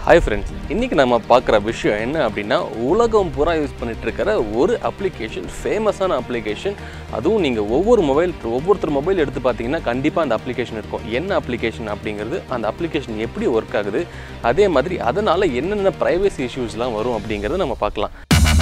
hi friends இன்றைக்கி நம்ம பார்க்குற விஷயம் என்ன அப்படின்னா உலகம் பூரா யூஸ் பண்ணிட்டு இருக்கிற ஒரு அப்ளிகேஷன் ஃபேமஸான அப்ளிகேஷன் அதுவும் நீங்கள் ஒவ்வொரு மொபைல் ஒவ்வொருத்தர் மொபைல் எடுத்து பார்த்தீங்கன்னா கண்டிப்பாக அந்த அப்ளிகேஷன் இருக்கும் என்ன அப்ளிகேஷன் அப்படிங்கிறது அந்த அப்ளிகேஷன் எப்படி ஒர்க் ஆகுது அதே மாதிரி அதனால் என்னென்ன ப்ரைவசி இஷ்யூஸ்லாம் வரும் அப்படிங்கிறத நம்ம பார்க்கலாம்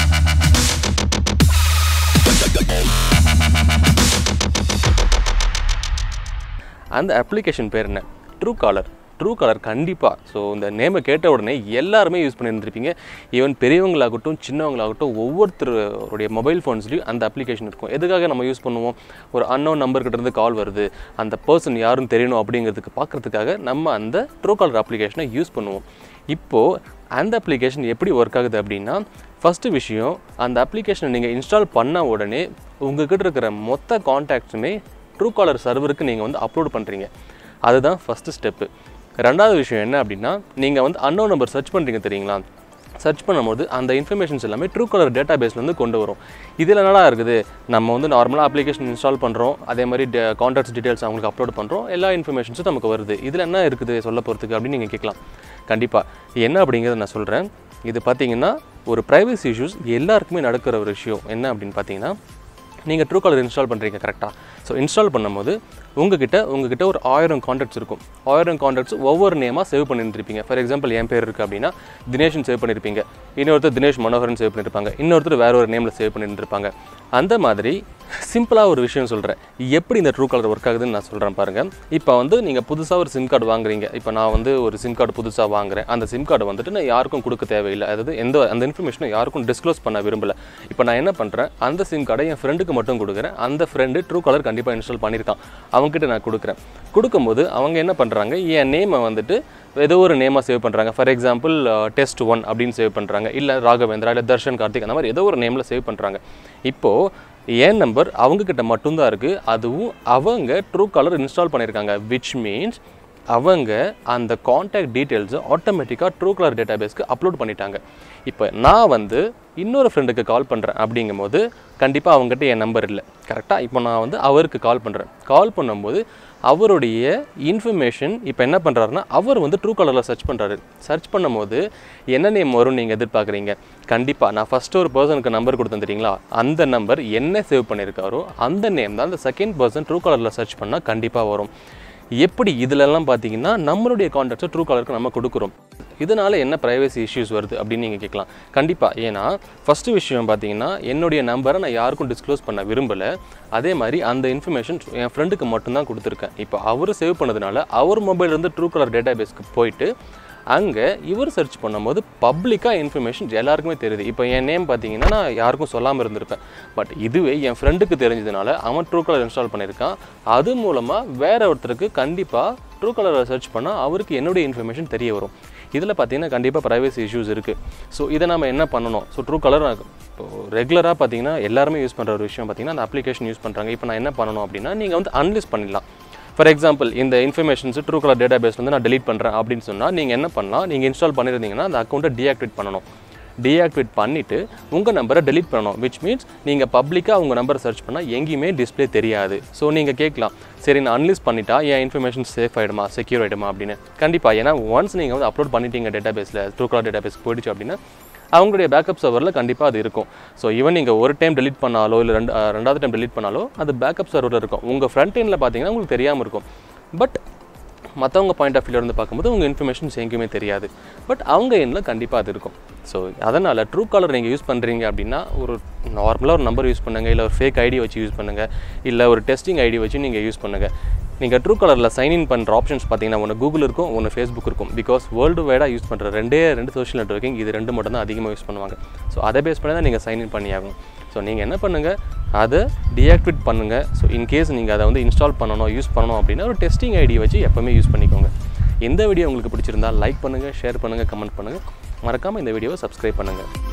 அந்த அப்ளிகேஷன் பேர் என்ன ட்ரூ காலர் ட்ரூ காலர் கண்டிப்பாக ஸோ இந்த நேமை கேட்ட உடனே எல்லாருமே யூஸ் பண்ணியிருந்திருப்பீங்க ஈவன் பெரியவங்களாகட்டும் சின்னவங்களாகட்டும் ஒவ்வொருத்தருடைய மொபைல் ஃபோன்ஸ்லையும் அந்த அப்ளிகேஷன் இருக்கும் எதுக்காக நம்ம யூஸ் பண்ணுவோம் ஒரு அன்னோன் நம்பர்கிட்ட இருந்து கால் வருது அந்த பர்சன் யாருன்னு தெரியணும் அப்படிங்கிறதுக்கு பார்க்குறதுக்காக நம்ம அந்த ட்ரூ காலர் அப்ளிகேஷனை யூஸ் பண்ணுவோம் இப்போது அந்த அப்ளிகேஷன் எப்படி ஒர்க் ஆகுது அப்படின்னா ஃபஸ்ட்டு விஷயம் அந்த அப்ளிகேஷனை நீங்கள் இன்ஸ்டால் பண்ண உடனே உங்ககிட்ட இருக்கிற மொத்த காண்டாக்ட்ஸுமே ட்ரூ காலர் சர்வருக்கு நீங்கள் வந்து அப்லோட் பண்ணுறீங்க அதுதான் ஃபஸ்ட்டு ஸ்டெப்பு ரெண்டாவது விஷயம் என்ன அப்படின்னா நீங்கள் வந்து அன்னோன் நம்பர் சர்ச் பண்ணுறீங்க தெரியுங்களா சர்ச் பண்ணும்போது அந்த இன்ஃபர்மேஷன்ஸ் எல்லாமே ட்ரூ கலர் டேட்டா பேஸ்லேருந்து கொண்டு வரும் இதில் என்னடா இருக்குது நம்ம வந்து நார்மலாக அப்ளிகேஷன் இன்ஸ்டால் பண்ணுறோம் அதே மாதிரி கான்டாக்ட்ஸ் டீட்டெயில்ஸ் அவங்களுக்கு அப்லோட் பண்ணுறோம் எல்லா இன்ஃபர்மேஷன்ஸும் நமக்கு வருது இதில் என்ன இருக்குது சொல்ல போகிறதுக்கு அப்படின்னு நீங்கள் கேட்கலாம் கண்டிப்பாக என்ன அப்படிங்கிறத நான் சொல்கிறேன் இது பார்த்தீங்கன்னா ஒரு ப்ரைவசி இஷ்யூஸ் எல்லாருக்குமே நடக்கிற ஒரு விஷயம் என்ன அப்படின்னு பார்த்தீங்கன்னா நீங்கள் ட்ரூ காலர் இன்ஸ்டால் பண்ணுறீங்க கரெக்டாக ஸோ இன்ஸ்டால் பண்ணும்போது உங்ககிட்ட உங்ககிட்ட ஒரு ஆயிரம் காண்டாக்ட்ஸ் இருக்கும் ஆயிரம் காண்டாக்ட்ஸ் ஒவ்வொரு நேமாக சேவ் பண்ணியிருந்திருப்பீங்க ஃபார் எக்ஸாம்பிள் என் பேர் இருக்குது அப்படின்னா தினேஷன் சேவ் பண்ணியிருப்பீங்க இன்னொருத்தர் தினேஷ் மனோகரன் சேவ் பண்ணியிருப்பாங்க இன்னொருத்தர் வேற ஒரு நேமில் சேவ் பண்ணியிருந்திருப்பாங்க அந்த மாதிரி சிம்பிளாக ஒரு விஷயம் சொல்கிறேன் எப்படி இந்த ட்ரூ காலர் ஒர்க் ஆகுதுன்னு நான் சொல்கிறேன் பாருங்கள் இப்போ வந்து நீங்கள் புதுசாக ஒரு சிம் கார்டு வாங்குறீங்க இப்போ நான் வந்து ஒரு சிம் கார்டு புதுசாக வாங்குறேன் அந்த சிம் கார்டு வந்துட்டு நான் யாருக்கும் கொடுக்க தேவையில்லை அதாவது எந்த அந்த இன்ஃபர்மேஷனை யாருக்கும் டிஸ்க்ளோஸ் பண்ண விரும்பல இப்போ நான் என்ன பண்ணுறேன் அந்த சிம் கார்டை என் ஃப்ரெண்டுக்கு மட்டும் கொடுக்குறேன் அந்த ஃப்ரெண்டு ட்ரூ காலர் கண்டிப்பாக இன்ஸ்டால் பண்ணியிருக்கான் அவங்ககிட்ட நான் கொடுக்குறேன் கொடுக்கும்போது அவங்க என்ன பண்ணுறாங்க என் நேமை வந்துட்டு ஏதோ ஒரு நேமாக சேவ் பண்ணுறாங்க ஃபார் எக்ஸாம்பிள் டெஸ்ட் ஒன் அப்படின்னு சேவ் பண்ணுறாங்க இல்லை ராகவேந்திரா இல்லை தர்ஷன் கார்த்திக் அந்த மாதிரி ஏதோ ஒரு நேமில் சேவ் பண்ணுறாங்க இப்போது என் நம்பர் அவங்கக்கிட்ட மட்டும்தான் இருக்குது அதுவும் அவங்க ட்ரூ காலர் இன்ஸ்டால் பண்ணியிருக்காங்க விச் மீன்ஸ் அவங்க அந்த காண்டாக்ட் டீட்டெயில்ஸை ஆட்டோமேட்டிக்காக ட்ரூ கலர் டேட்டாபேஸ்க்கு அப்லோட் பண்ணிட்டாங்க இப்போ நான் வந்து இன்னொரு ஃப்ரெண்டுக்கு கால் பண்ணுறேன் அப்படிங்கும்போது கண்டிப்பாக அவங்ககிட்ட என் நம்பர் இல்லை கரெக்டாக இப்போ நான் வந்து அவருக்கு கால் பண்ணுறேன் கால் பண்ணும்போது அவருடைய இன்ஃபர்மேஷன் இப்போ என்ன பண்ணுறாருன்னா அவர் வந்து ட்ரூ கலரில் சர்ச் பண்ணுறாரு சர்ச் பண்ணும்போது என்ன நேம் வரும் நீங்கள் எதிர்பார்க்குறீங்க கண்டிப்பாக நான் ஃபஸ்ட்டு ஒரு பர்சனுக்கு நம்பர் கொடுத்தேன் தெரியுங்களா அந்த நம்பர் என்ன சேவ் பண்ணியிருக்காரோ அந்த நேம் தான் அந்த செகண்ட் பர்சன் ட்ரூ கலரில் சர்ச் பண்ணால் கண்டிப்பாக வரும் எப்படி இதிலெல்லாம் பார்த்தீங்கன்னா நம்மளுடைய கான்டாக்ட்ஸை ட்ரூ காலருக்கு நம்ம கொடுக்குறோம் இதனால் என்ன ப்ரைவசி இஷ்யூஸ் வருது அப்படின்னு நீங்கள் கேட்கலாம் கண்டிப்பாக ஏன்னா ஃபஸ்ட்டு விஷயம் பார்த்தீங்கன்னா என்னுடைய நம்பரை நான் யாருக்கும் டிஸ்க்ளோஸ் பண்ண விரும்பலை அதே மாதிரி அந்த இன்ஃபர்மேஷன் என் ஃப்ரெண்டுக்கு மட்டும்தான் கொடுத்துருக்கேன் இப்போ அவர் சேவ் பண்ணதுனால அவர் மொபைல்லேருந்து ட்ரூ கலர் டேட்டா பேஸ்க்கு போயிட்டு அங்கே இவர் சர்ச் பண்ணும்போது பப்ளிக்காக இன்ஃபர்மேஷன் எல்லாருக்குமே தெரியுது இப்போ என் நேம் பார்த்தீங்கன்னா நான் யாருக்கும் சொல்லாமல் இருந்திருப்பேன் பட் இதுவே என் ஃப்ரெண்டுக்கு தெரிஞ்சதுனால அவன் ட்ரூ கலர் இன்ஸ்டால் பண்ணியிருக்கான் அது மூலமாக வேற ஒருத்தருக்கு கண்டிப்பாக ட்ரூ கலரை சர்ச் பண்ணால் அவருக்கு என்னுடைய இன்ஃபர்மேஷன் தெரிய வரும் இதில் பார்த்தீங்கன்னா கண்டிப்பாக ப்ரைவசி இஷ்யூஸ் இருக்குது ஸோ இதை நம்ம என்ன பண்ணணும் ஸோ ட்ரூ கலர் இப்போ ரெகுலராக பார்த்தீங்கன்னா எல்லாருமே யூஸ் பண்ணுற ஒரு விஷயம் பார்த்தீங்கன்னா அந்த அப்ளிகேஷன் யூஸ் பண்ணுறாங்க இப்போ நான் என்ன பண்ணணும் அப்படின்னா நீங்கள் வந்து அன்லிஸ்ட் பண்ணிடலாம் ஃபார் எக்ஸாம்பிள் இந்த informations Truecaller database வந்து நான் டெலிட் பண்ணுறேன் அப்படின்னு சொன்னால் நீங்கள் என்ன பண்ணலாம் நீங்கள் இன்ஸ்டால் பண்ணியிருந்தீங்கன்னா அந்த அக்கௌண்ட்டை டீஆக்டிவேட் பண்ணணும் டீஆக்டிவேட் பண்ணிவிட்டு உங்கள் நம்பரை டெலிட் பண்ணணும் விச் மீன்ஸ் நீங்கள் பப்ளிக்காக உங்கள் நம்பரை சர்ச் பண்ணால் எங்கேயுமே டிஸ்பிளே தெரியாது ஸோ நீங்கள் கேட்கலாம் சரி நான் அன்லிஸ்ட் பண்ணிட்டா என் இன்ஃபர்மேஷன் சேஃப் ஆகிடுமா செக்யூர் ஆகிடுமா அப்படின்னு கண்டிப்பாக ஏன்னா ஒன்ஸ் நீங்கள் வந்து அப்லோட் பண்ணிட்டீங்க டேட்டா பேஸில் ட்ரூ கலர் டேட்டா பேஸ் போயிடுச்சு அப்படின்னா அவங்களுடைய பேக்கப் சர்வரில் கண்டிப்பாக அது இருக்கும் ஸோ ஈவன் நீங்கள் ஒரு டைம் டெலிட் பண்ணாலோ இல்லை ரெண்டு ரெண்டாவது டைம் டெலிட் பண்ணாலோ அது பேக்கப் சர்வரில் இருக்கும் உங்கள் ஃப்ரண்ட் எண்டில் பார்த்தீங்கன்னா உங்களுக்கு தெரியாமல் இருக்கும் பட் மற்றவங்க பாயிண்ட் ஆஃப் இருந்து பார்க்கும்போது உங்கள் இன்ஃபர்மேஷன்ஸ் எங்கேயுமே தெரியாது பட் அவங்க எண்ணில் கண்டிப்பாக அது இருக்கும் ஸோ அதனால் ட்ரூ காலர் நீங்கள் யூஸ் பண்ணுறீங்க அப்படின்னா ஒரு நார்மலாக ஒரு நம்பர் யூஸ் பண்ணுங்கள் இல்லை ஒரு ஃபேக் ஐடி வச்சு யூஸ் பண்ணுங்கள் இல்லை ஒரு டெஸ்டிங் ஐடி வச்சு நீங்கள் யூஸ் பண்ணுங்கள் நீங்கள் ட்ரூ கலரில் சைன்இன் பண்ணுற ஆப்ஷன்ஸ் பார்த்தீங்கன்னா ஒன்று கூகுள் இருக்கும் ஒன்று ஃபேஸ்புக் இருக்கும் பிகாஸ் வேர்ல்டு வைடாக யூஸ் பண்ணுற ரெண்டே ரெண்டு சோஷியல் நெட்ஒர்க்கிங் இது ரெண்டு மட்டும் தான் அதிகமாக யூஸ் பண்ணுவாங்க ஸோ அதை பேஸ் பண்ணி தான் நீங்கள் சைன்இன் பண்ணியாகணும் ஸோ நீங்கள் என்ன பண்ணுங்கள் அதை டீஆக்டிவேட் பண்ணுங்கள் ஸோ இன்கேஸ் நீங்கள் அதை வந்து இன்ஸ்டால் பண்ணணும் யூஸ் பண்ணணும் அப்படின்னா ஒரு டெஸ்டிங் ஐடி வச்சு எப்போவுமே யூஸ் பண்ணிக்கோங்க இந்த வீடியோ உங்களுக்கு பிடிச்சிருந்தா லைக் பண்ணுங்கள் ஷேர் பண்ணுங்கள் கமெண்ட் பண்ணுங்கள் மறக்காமல் இந்த வீடியோவை சப்ஸ்கிரைப் பண்ணுங்கள்